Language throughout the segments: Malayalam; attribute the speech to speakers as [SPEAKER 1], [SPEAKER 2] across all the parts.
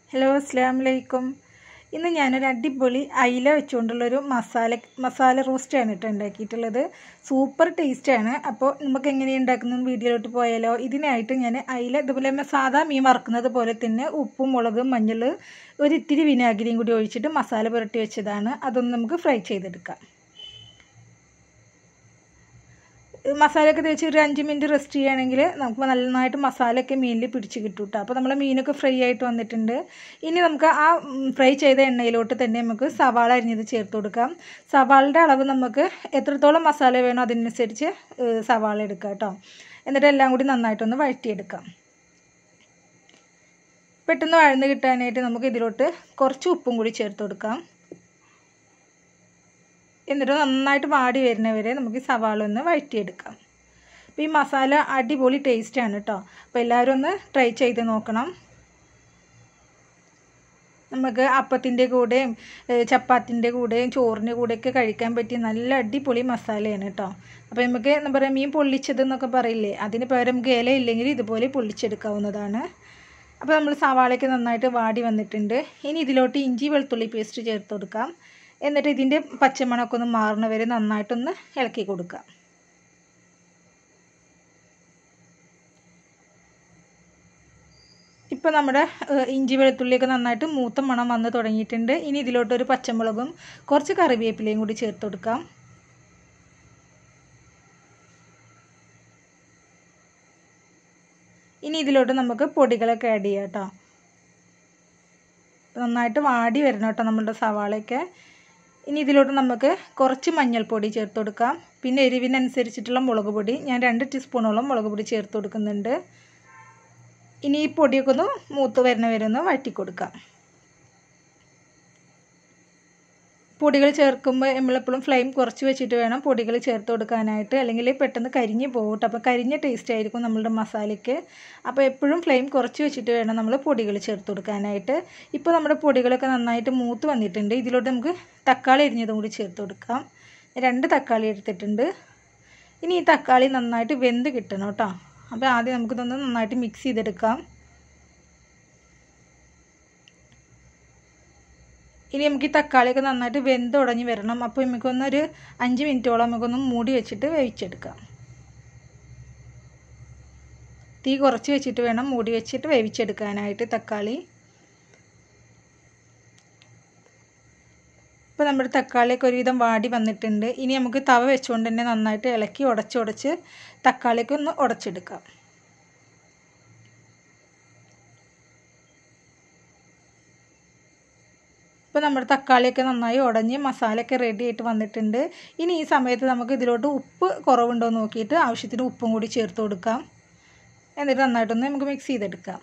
[SPEAKER 1] ഹലോ അസ്സാം വലൈക്കും ഇന്ന് ഞാനൊരു അടിപൊളി അയില വെച്ചുകൊണ്ടുള്ളൊരു മസാല മസാല റോസ്റ്റാണ് കേട്ടോ ഉണ്ടാക്കിയിട്ടുള്ളത് സൂപ്പർ ടേസ്റ്റാണ് അപ്പോൾ നമുക്ക് എങ്ങനെയാണ് ഉണ്ടാക്കുന്നത് വീഡിയോയിലോട്ട് പോയാലോ ഇതിനായിട്ട് ഞാൻ അയില ഇതുപോലെ നമ്മൾ സാധാ മീൻ വറുക്കുന്നത് പോലെ തന്നെ ഉപ്പും മുളകും മഞ്ഞൾ ഒരു ഇത്തിരി വിനാഗിരിയും കൂടി ഒഴിച്ചിട്ട് മസാല പുരട്ടി വെച്ചതാണ് അതൊന്ന് നമുക്ക് ഫ്രൈ ചെയ്തെടുക്കാം മസാലയൊക്കെ തേച്ച് ഒരു അഞ്ച് മിനിറ്റ് റെസ്റ്റ് ചെയ്യുകയാണെങ്കിൽ നമുക്ക് നന്നായിട്ട് മസാലയൊക്കെ മീനിൽ പിടിച്ച് കിട്ടും കേട്ടോ അപ്പോൾ നമ്മൾ മീനൊക്കെ ഫ്രൈ ആയിട്ട് വന്നിട്ടുണ്ട് ഇനി നമുക്ക് ആ ഫ്രൈ ചെയ്ത എണ്ണയിലോട്ട് തന്നെ നമുക്ക് സവാള അരിഞ്ഞത് ചേർത്ത് കൊടുക്കാം സവാളയുടെ അളവ് നമുക്ക് എത്രത്തോളം മസാല വേണോ അതിനനുസരിച്ച് സവാള എടുക്കാം കേട്ടോ എന്നിട്ട് എല്ലാം കൂടി നന്നായിട്ടൊന്ന് വഴറ്റിയെടുക്കാം പെട്ടെന്ന് വഴന്ന് കിട്ടാനായിട്ട് നമുക്ക് ഇതിലോട്ട് കുറച്ച് ഉപ്പും കൂടി ചേർത്ത് കൊടുക്കാം എന്നിട്ട് നന്നായിട്ട് വാടി വരുന്നവരെ നമുക്ക് ഈ സവാള ഒന്ന് വഴറ്റിയെടുക്കാം അപ്പോൾ ഈ മസാല അടിപൊളി ടേസ്റ്റാണ് കേട്ടോ അപ്പോൾ എല്ലാവരും ഒന്ന് ട്രൈ ചെയ്ത് നോക്കണം നമുക്ക് അപ്പത്തിൻ്റെ കൂടെയും ചപ്പാത്തിൻ്റെ കൂടെയും ചോറിൻ്റെ കൂടെയൊക്കെ കഴിക്കാൻ പറ്റിയ നല്ല അടിപൊളി മസാലയാണ് കേട്ടോ അപ്പോൾ നമുക്ക് എന്താ പറയുക മീൻ പൊള്ളിച്ചത് എന്നൊക്കെ പറയില്ലേ അതിന് പകരം നമുക്ക് ഇല ഇല്ലെങ്കിൽ ഇതുപോലെ പൊള്ളിച്ചെടുക്കാവുന്നതാണ് അപ്പോൾ നമ്മൾ സവാളയ്ക്ക് നന്നായിട്ട് വാടി വന്നിട്ടുണ്ട് ഇനി ഇതിലോട്ട് ഇഞ്ചി വെളുത്തുള്ളി പേസ്റ്റ് ചേർത്ത് കൊടുക്കാം എന്നിട്ട് ഇതിൻ്റെ പച്ചമണമൊക്കെ ഒന്ന് മാറുന്ന വരെ നന്നായിട്ടൊന്ന് ഇളക്കി കൊടുക്കാം ഇപ്പോൾ നമ്മുടെ ഇഞ്ചി വെളുത്തുള്ളിയൊക്കെ നന്നായിട്ട് മൂത്ത മണം വന്ന് തുടങ്ങിയിട്ടുണ്ട് ഇനി ഇതിലോട്ട് ഒരു പച്ചമുളകും കുറച്ച് കറിവേപ്പിലയും കൂടി ചേർത്ത് കൊടുക്കാം ഇനി ഇതിലോട്ട് നമുക്ക് പൊടികളൊക്കെ ആഡ് ചെയ്യാം കേട്ടോ നന്നായിട്ട് വാടി വരണം കേട്ടോ നമ്മളുടെ സവാളയൊക്കെ ഇനി ഇതിലോട്ട് നമുക്ക് കുറച്ച് മഞ്ഞൾപ്പൊടി ചേർത്ത് കൊടുക്കാം പിന്നെ എരിവിനനുസരിച്ചിട്ടുള്ള മുളക് പൊടി ഞാൻ രണ്ട് ടീസ്പൂണോളം മുളക് പൊടി ചേർത്ത് കൊടുക്കുന്നുണ്ട് ഇനി ഈ പൊടിയൊക്കെ ഒന്ന് മൂത്ത് വരുന്ന വരെ ഒന്ന് വഴറ്റി കൊടുക്കാം പൊടികൾ ചേർക്കുമ്പോൾ നമ്മളെപ്പോഴും ഫ്ലെയിം കുറച്ച് വെച്ചിട്ട് വേണം പൊടികൾ ചേർത്ത് കൊടുക്കാനായിട്ട് അല്ലെങ്കിൽ പെട്ടെന്ന് കരിഞ്ഞ് പോകും അപ്പോൾ കരിഞ്ഞ ടേസ്റ്റ് ആയിരിക്കും നമ്മളുടെ മസാലയ്ക്ക് അപ്പോൾ എപ്പോഴും ഫ്ലെയിം കുറച്ച് വെച്ചിട്ട് വേണം നമ്മൾ പൊടികൾ ചേർത്ത് കൊടുക്കാനായിട്ട് ഇപ്പോൾ നമ്മുടെ പൊടികളൊക്കെ നന്നായിട്ട് മൂത്ത് വന്നിട്ടുണ്ട് ഇതിലോട്ട് നമുക്ക് തക്കാളി അരിഞ്ഞതും കൂടി ചേർത്ത് കൊടുക്കാം രണ്ട് തക്കാളി എടുത്തിട്ടുണ്ട് ഇനി ഈ തക്കാളി നന്നായിട്ട് വെന്ത് കിട്ടണം കേട്ടോ അപ്പോൾ ആദ്യം നമുക്കിതൊന്ന് നന്നായിട്ട് മിക്സ് ചെയ്തെടുക്കാം ഇനി നമുക്ക് ഈ തക്കാളിയൊക്കെ നന്നായിട്ട് വെന്ത് ഉടഞ്ഞ് വരണം അപ്പോൾ നമുക്കൊന്നൊരു അഞ്ച് മിനിറ്റോളം നമുക്കൊന്ന് മൂടി വെച്ചിട്ട് വേവിച്ചെടുക്കാം തീ കുറച്ച് വെച്ചിട്ട് വേണം മൂടി വെച്ചിട്ട് വേവിച്ചെടുക്കാനായിട്ട് തക്കാളി ഇപ്പോൾ നമ്മുടെ തക്കാളിയൊക്കെ ഒരുവിധം വാടി വന്നിട്ടുണ്ട് ഇനി നമുക്ക് തവ വെച്ചുകൊണ്ട് തന്നെ നന്നായിട്ട് ഇളക്കി ഉടച്ചുടച്ച് തക്കാളിയൊക്കെ ഒന്ന് ഉടച്ചെടുക്കാം ഇപ്പോൾ നമ്മുടെ തക്കാളിയൊക്കെ നന്നായി ഉടഞ്ഞ് മസാലയൊക്കെ റെഡി ആയിട്ട് വന്നിട്ടുണ്ട് ഇനി ഈ സമയത്ത് നമുക്ക് ഇതിലോട്ട് ഉപ്പ് കുറവുണ്ടോ എന്ന് നോക്കിയിട്ട് ആവശ്യത്തിന് ഉപ്പും കൂടി ചേർത്ത് കൊടുക്കാം എന്നിട്ട് നന്നായിട്ടൊന്ന് നമുക്ക് മിക്സ് ചെയ്തെടുക്കാം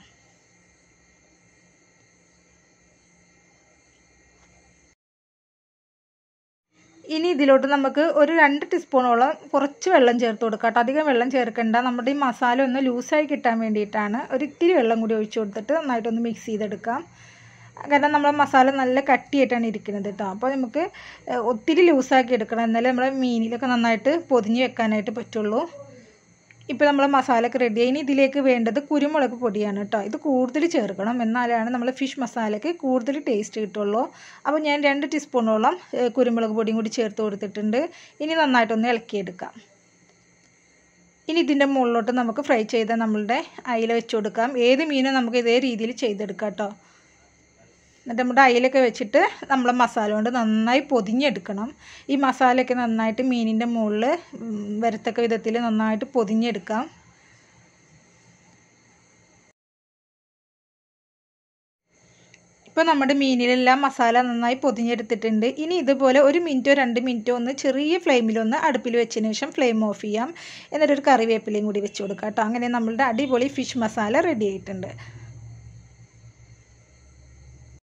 [SPEAKER 1] ഇനി ഇതിലോട്ട് നമുക്ക് ഒരു രണ്ട് ടീസ്പൂണോളം കുറച്ച് വെള്ളം ചേർത്ത് കൊടുക്കാം കേട്ടോ അധികം വെള്ളം ചേർക്കണ്ട നമ്മുടെ ഈ മസാല ഒന്ന് ലൂസായി കിട്ടാൻ വേണ്ടിയിട്ടാണ് ഒരു ഇത്തിരി വെള്ളം കൂടി ഒഴിച്ച് കൊടുത്തിട്ട് നന്നായിട്ടൊന്ന് മിക്സ് ചെയ്തെടുക്കാം കാരണം നമ്മൾ മസാല നല്ല കട്ടിയായിട്ടാണ് ഇരിക്കുന്നത് കേട്ടോ അപ്പോൾ നമുക്ക് ഒത്തിരി ലൂസാക്കി എടുക്കണം എന്നാലേ നമ്മുടെ മീനിലൊക്കെ നന്നായിട്ട് പൊതിഞ്ഞ് വെക്കാനായിട്ട് പറ്റുള്ളൂ ഇപ്പോൾ നമ്മൾ മസാലയൊക്കെ റെഡിയായി ഇനി ഇതിലേക്ക് വേണ്ടത് കുരുമുളക് പൊടിയാണ് കേട്ടോ ഇത് കൂടുതൽ ചേർക്കണം എന്നാലാണ് നമ്മൾ ഫിഷ് മസാലയ്ക്ക് കൂടുതൽ ടേസ്റ്റ് കിട്ടുള്ളൂ അപ്പോൾ ഞാൻ രണ്ട് ടീസ്പൂണോളം കുരുമുളക് പൊടിയും കൂടി ചേർത്ത് കൊടുത്തിട്ടുണ്ട് ഇനി നന്നായിട്ടൊന്ന് ഇളക്കിയെടുക്കാം ഇനി ഇതിൻ്റെ മുകളിലോട്ട് നമുക്ക് ഫ്രൈ ചെയ്ത നമ്മളുടെ അയില വെച്ച് കൊടുക്കാം ഏത് മീനും നമുക്ക് ഇതേ രീതിയിൽ ചെയ്തെടുക്കാം കേട്ടോ എന്നിട്ട് നമ്മുടെ അയിലൊക്കെ വെച്ചിട്ട് നമ്മൾ മസാല കൊണ്ട് നന്നായി പൊതിഞ്ഞെടുക്കണം ഈ മസാലയൊക്കെ നന്നായിട്ട് മീനിൻ്റെ മുകളിൽ വരത്തക്ക വിധത്തിൽ നന്നായിട്ട് പൊതിഞ്ഞെടുക്കാം ഇപ്പോൾ നമ്മുടെ മീനിലെല്ലാം മസാല നന്നായി പൊതിഞ്ഞെടുത്തിട്ടുണ്ട് ഇനി ഇതുപോലെ ഒരു മിനിറ്റോ രണ്ട് മിനിറ്റോ ഒന്ന് ചെറിയ ഫ്ലെയിമിലൊന്ന് അടുപ്പിൽ വെച്ചതിന് ശേഷം ഫ്ലെയിം ഓഫ് ചെയ്യാം എന്നിട്ടൊരു കറിവേപ്പിലയും കൂടി വെച്ച് കൊടുക്കാം കേട്ടോ അങ്ങനെ നമ്മളുടെ അടിപൊളി ഫിഷ് മസാല റെഡി ആയിട്ടുണ്ട്